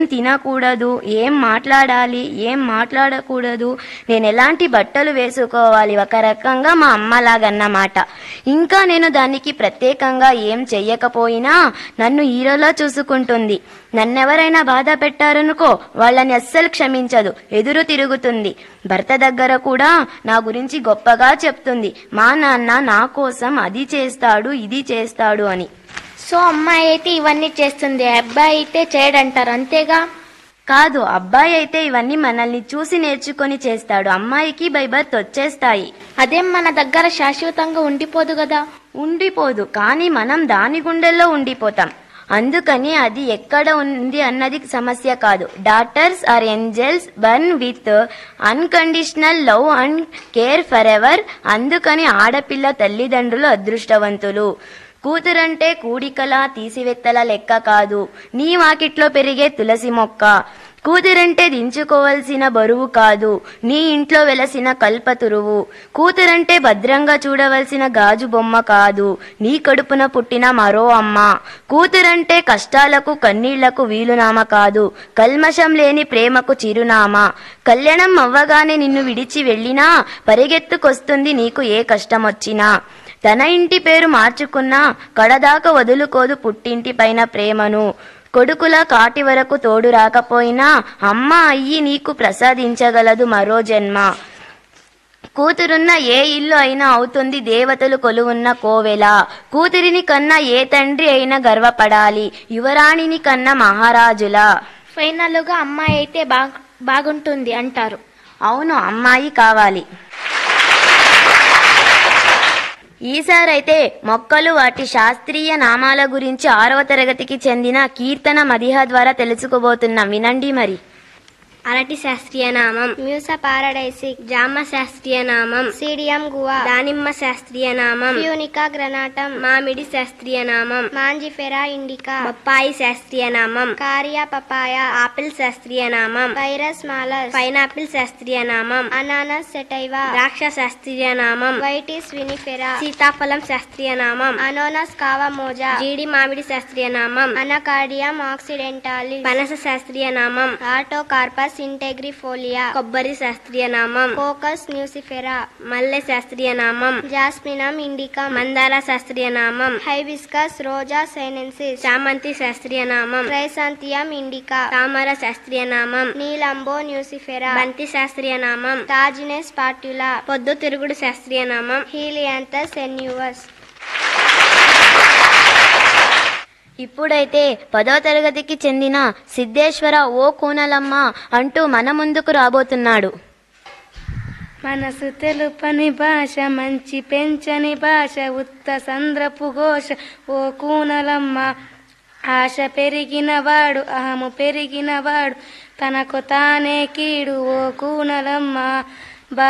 తినకూడదు ఏం మాట్లాడాలి ఏం మాట్లాడకూడదు నేను ఎలాంటి బట్టలు వేసుకోవాలి ఒక రకంగా మా అమ్మలాగన్నమాట ఇంకా నేను దానికి ప్రత్యేకంగా ఏం చెయ్యకపోయినా నన్ను హీరోలా చూసుకుంటుంది నన్నెవరైనా బాధ పెట్టారనుకో వాళ్ళని అస్సలు క్షమించదు ఎదురు తిరుగుతుంది భర్త దగ్గర కూడా నా గురించి గొప్పగా చెప్తుంది మా నాన్న నా కోసం అది చేస్తాడు ఇది చేస్తాడు అని సో అమ్మాయి అయితే ఇవన్నీ చేస్తుంది అబ్బాయి అయితే చేయడంటారు అంతేగా కాదు అబ్బాయి అయితే ఇవన్నీ మనల్ని చూసి నేర్చుకొని చేస్తాడు అమ్మాయికి బై బర్త్ వచ్చేస్తాయి అదేం మన దగ్గర శాశ్వతంగా ఉండిపోదు కదా ఉండిపోదు కానీ మనం దాని గుండెల్లో ఉండిపోతాం అందుకని అది ఎక్కడ ఉంది అన్నది సమస్య కాదు daughters are angels born with unconditional love and care forever అందుకని ఆడపిల్ల తల్లిదండ్రులు అదృష్టవంతులు కూతురంటే కూడికల తీసివెత్తల లెక్క కాదు నీ వాకిట్లో పెరిగే తులసి మొక్క కూతురంటే దించుకోవలసిన బరువు కాదు నీ ఇంట్లో వెలసిన కల్పతురువు కూతురంటే భద్రంగా చూడవలసిన గాజు బొమ్మ కాదు నీ కడుపున పుట్టిన మరో అమ్మ కూతురంటే కష్టాలకు కన్నీళ్లకు వీలునామ కాదు కల్మషం లేని ప్రేమకు చిరునామా కళ్యాణం అవ్వగానే నిన్ను విడిచి వెళ్ళినా పరిగెత్తుకొస్తుంది నీకు ఏ కష్టం వచ్చినా తన ఇంటి పేరు మార్చుకున్నా కడదాకా వదులుకోదు పుట్టింటి పైన ప్రేమను కొడుకుల కాటి వరకు తోడు రాకపోయినా అమ్మ అయ్యి నీకు ప్రసాదించగలదు మరో జన్మ కూతురున్న ఏ ఇల్లు అయినా అవుతుంది దేవతలు కొలువున్న కోవెల కూతురిని కన్నా ఏ తండ్రి అయినా గర్వపడాలి యువరాణిని కన్నా మహారాజులా ఫైనల్గా అమ్మాయి అయితే బాగ్ బాగుంటుంది అంటారు అవును అమ్మాయి కావాలి ఈసారైతే మొక్కలు వాటి శాస్త్రీయ నామాల గురించి ఆరవ తరగతికి చెందిన కీర్తన మదిహ ద్వారా తెలుసుకోబోతున్నాం వినండి మరి అరటి శాస్త్రీయ నామం మ్యూస పారడైసిక్ జామ శాస్త్రీయ నామం సీడియం గువా దానిమ్మ శాస్త్రీయ నామం యూనికా గ్రనాటం మామిడి శాస్త్రీయ నామం మాంజిఫెరా ఇండికా బొప్పాయి శాస్త్రీయ నామం కారియా పపాయ ఆపిల్ శాస్త్రీయ నామం వైరస్ మాలస్ పైనాపిల్ శాస్త్రీయ నామం అనానస్ సెటైవా ద్రాక్ష శాస్త్రీయ నామం వైటిస్ వినిఫెరా సీతాఫలం శాస్త్రీయ నామం అనోనస్ కావా మోజా జీడి మామిడి శాస్త్రీయ నామం అనకార్డియం ఆక్సిడెంటాలిస్ పనస శాస్త్రీయ నామం ఆటో కార్పస్ ఇంటెగ్రిఫోలియా కొబ్బరి శాస్త్రీయ నామం కోకస్ న్యూసిఫెరా మల్లె శాస్త్రీయ నామం జాస్మినం ఇండికా మందార శాస్త్రీయ నామం హైబిస్కస్ రోజా సైనెన్సిస్ చామంతి శాస్త్రీయ నామం క్రైసాంతియం ఇండికా తామర శాస్త్రీయ నామం నీలంబో న్యూసిఫెరా బంతి శాస్త్రీయ నామం తాజినెస్ పాట్యులా పొద్దు తిరుగుడు శాస్త్రీయ నామం హీలియాంతస్ ఎన్యూవస్ ఇప్పుడైతే పదో తరగతికి చెందిన సిద్ధేశ్వర ఓ కూనలమ్మ అంటూ మన ముందుకు రాబోతున్నాడు మనసు తెలుపని భాష మంచి పెంచని భాష ఉత్త సంద్రపు ఘోష ఓ కూనలమ్మ ఆశ పెరిగినవాడు అహము పెరిగినవాడు తనకు తానే కీడు ఓ కూనలమ్మ